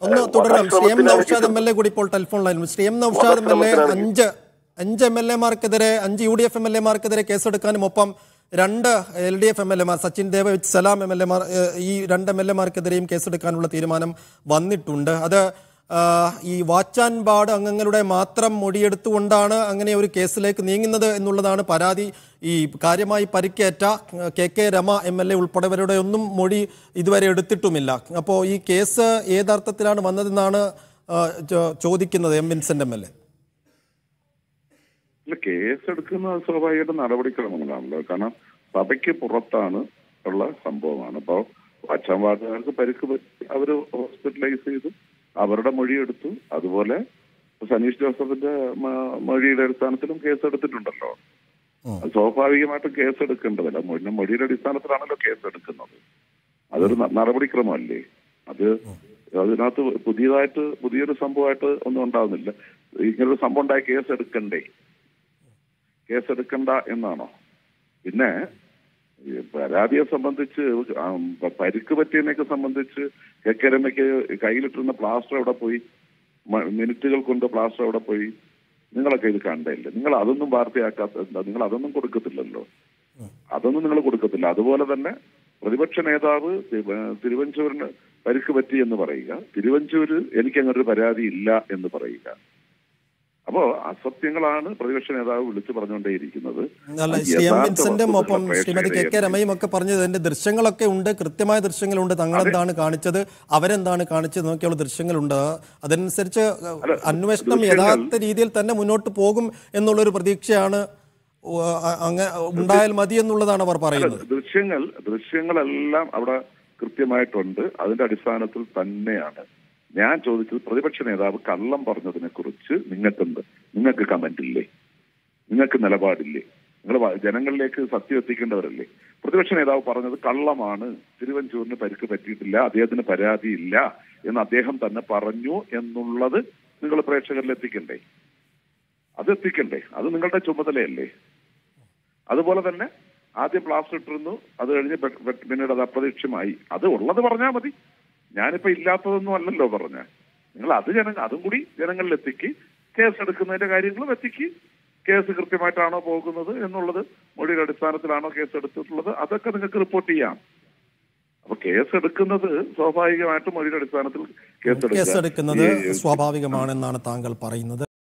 ഒന്ന് തുടരാം Shri M Naushad M L A കൂടി ഇപ്പോൾ ടെലിഫോൺ ലൈനിൽ Shri M Naushad M L A അഞ്ച് അഞ്ച് എം എൽ എമാർക്കെതിരെ അഞ്ച് U D F M L എമാർക്കെതിരെ കേസെടുക്കാനും ഒപ്പം രണ്ട് L D F M L എമാർ സച്ചിൻ ദേവ് വിത്ത് സലാം എം എൽ എമാർ ഈ രണ്ട് എം എൽ എമാർക്കെതിരെയും കേസെടുക്കാനുള്ള തീരുമാനം വന്നിട്ടുണ്ട് അത് ആ, ഈ വാച്ച് ആൻഡ് ബാർഡ് അംഗങ്ങളുടെ മാത്രം മൊഴിയെടുത്തുകൊണ്ടാണ് അങ്ങനെ ഒരു കേസിലേക്ക് നീങ്ങുന്നത് എന്നുള്ളതാണ് പരാതി ഈ കാര്യമായി പരിക്കേറ്റ ആ, K K Rama M L A ഉൾപ്പെടെവരുടെ ഒന്നും മൊഴി ഇതുവരെ എടുത്തിട്ടുമില്ല അപ്പോൾ ഈ കേസ് ഏതർത്ഥത്തിലാണ് വന്നതെന്നാണ് ആ, ചോ- ചോദിക്കുന്നത് M Vincent M L A ഇല്ല കേസ് എടുക്കുന്നത് സ്വാഭാവികമായിട്ടും നടപടിക്രമങ്ങളാണല്ലോ കാരണം സഭയ്ക്ക് പുറത്താണ് ഉള്ള സംഭവമാണ് അപ്പോൾ വാച്ചാൻവാദകാർക്ക് പരിക്ക് പറ്റി അവര് ഹോസ്പിറ്റലൈസ് ചെയ്തു അവരുടെ മൊഴിയെടുത്തു അതുപോലെ സനീഷ് ജോസഫിന്റെ മ- മൊഴിയുടെ അടിസ്ഥാനത്തിലും കേസ് എടുത്തിട്ടുണ്ടല്ലോ അത് സ്വാഭാവികമായിട്ടും കേസ് എടുക്കേണ്ടതല്ല മൊഴി- മൊഴിയുടെ അടിസ്ഥാനത്തിലാണല്ലോ കേസ് എടുക്കുന്നത് അതൊരു ന- നടപടിക്രമമല്ലേ അത് അതിനകത്ത് പുതിയതായിട്ട് പുതിയൊരു സംഭവമായിട്ട് ഒന്നും ഉണ്ടാവുന്നില്ല ഇങ്ങനൊരു സംഭവം ഉണ്ടായ കേസ് എടുക്കണ്ടേ കേസ് എടുക്കണ്ട എന്നാണോ പിന്നെ ഈ പരാതിയെ സംബന്ധിച്ച് ആ, പ- പരിക്ക് പറ്റിയതിനെയൊക്കെ സംബന്ധിച്ച് കെ കെ രമയ്ക്ക് കയ്യിലിട്ടിരുന്ന പ്ലാസ്റ്റർ എവിടെ പോയി മ- മിനിറ്റുകൾ കൊണ്ട് പ്ലാസ്റ്റർ എവിടെ പോയി നിങ്ങളൊക്കെ ഇത് കണ്ടല്ലേ നിങ്ങൾ അതൊന്നും വാർത്തയാക്കാത്ത എന്താ നിങ്ങൾ അതൊന്നും കൊടുക്കത്തില്ലല്ലോ അതൊന്നും നിങ്ങൾ കൊടുക്കത്തില്ല അതുപോലെ തന്നെ പ്രതിപക്ഷ നേതാവ് തി- ഏ, തിരുവഞ്ചൂരിന് പരിക്ക് പറ്റി എന്ന് പറയുക തിരുവഞ്ചൂര് എനിക്ക് അങ്ങനെ ഒരു പരാതി ഇല്ല എന്ന് പറയുക അപ്പോ അസത്യങ്ങളാണ് പ്രതിപക്ഷ നേതാവ് വിളിച്ചു പറഞ്ഞുകൊണ്ടേയിരിക്കുന്നത് അല്ല അത് ശ്രീ എം യഥാർത്ഥ വിൻസെന്റും വസ്തുതകൾ ഒപ്പം ശ്രീമതി കെ കെ പ്രേക്ഷകരെ രമയും ഒക്കെ പറഞ്ഞത് അതിന്റെ ദൃശ്യങ്ങളൊക്കെ ഉണ്ട് കൃത്യമായ ദൃശ്യങ്ങളുണ്ട് തങ്ങൾ എന്താണ് കാണിച്ചത് അവരെന്താണ് കാണിച്ചത് നോക്കിയുള്ള ദൃശ്യങ്ങളുണ്ട് അതനുസരിച്ച് അന്വേഷണം ദൃശ്യങ്ങൾ- യഥാർത്ഥ രീതിയിൽ തന്നെ മുന്നോട്ട് പോകും എന്നുള്ളൊരു പ്രതീക്ഷയാണ് ഉ- അ- അങ്ങ ഉണ്ടായാൽ മതി എന്നുള്ളതാണ് അവർ പറയുന്നത് ദൃശ്യങ്ങൾ ദൃശ്യങ്ങളെല്ലാം അവിടെ കൃത്യമായിട്ടുണ്ട് അതിന്റെ അടിസ്ഥാനത്തിൽ തന്നെയാണ് ഞാൻ ചോദിച്ചത് പ്രതിപക്ഷ നേതാവ് കള്ളം പറഞ്ഞതിനെ കുറിച്ച് നിങ്ങൾക്കെന്ത് നിങ്ങൾക്ക് കമന്റ് ഇല്ലേ നിങ്ങൾക്ക് നിലപാടില്ലേ നിങ്ങൾ വ- ജനങ്ങളിലേക്ക് സത്യം എത്തിക്കേണ്ടവരല്ലേ പ്രതിപക്ഷ നേതാവ് പറഞ്ഞത് കള്ളമാണ് തിരുവഞ്ചൂരിന് പരിക്ക് പറ്റിയിട്ടില്ല അദ്ദേഹത്തിന് പരാതിയില്ല എന്ന് അദ്ദേഹം തന്നെ പറഞ്ഞു എന്നുള്ളത് നിങ്ങൾ പ്രേക്ഷകരിൽ എത്തിക്കണ്ടേ അത് എത്തിക്കണ്ടേ അത് നിങ്ങളുടെ ചുമതലയല്ലേ അതുപോലെ തന്നെ ആദ്യം പ്ലാസ്റ്റർ ഇട്ടിരുന്നു അത് കഴിഞ്ഞ് പെ- പെ- പിന്നീട് അത് അപ്രതീക്ഷമായി അത് ഉള്ളത് പറഞ്ഞാൽ മതി ഞാനിപ്പോ ഇല്ലാത്തതൊന്നും അല്ലല്ലോ പറഞ്ഞ നിങ്ങൾ അത് ജന അതും കൂടി ജനങ്ങളിൽ എത്തിക്ക് കേസ് എടുക്കുന്നതിന്റെ കാര്യങ്ങളും എത്തിക്ക് കേസ് കൃത്യമായിട്ടാണോ പോകുന്നത് എന്നുള്ളത് മൊഴിയുടെ അടിസ്ഥാനത്തിലാണോ കേസ് എടുത്തിട്ടുള്ളത് അതൊക്കെ നിങ്ങൾക്ക് റിപ്പോർട്ട് ചെയ്യാം അപ്പൊ കേസ് എടുക്കുന്നത് സ്വാഭാവികമായിട്ടും മൊഴിയുടെ അടിസ്ഥാനത്തിൽ കേസ് എടുക്കുക. കേസെടുക്കുന്നത് ഈ- സ്വാഭാവികമാണെന്നാണ് താങ്കൾ പറയുന്നത്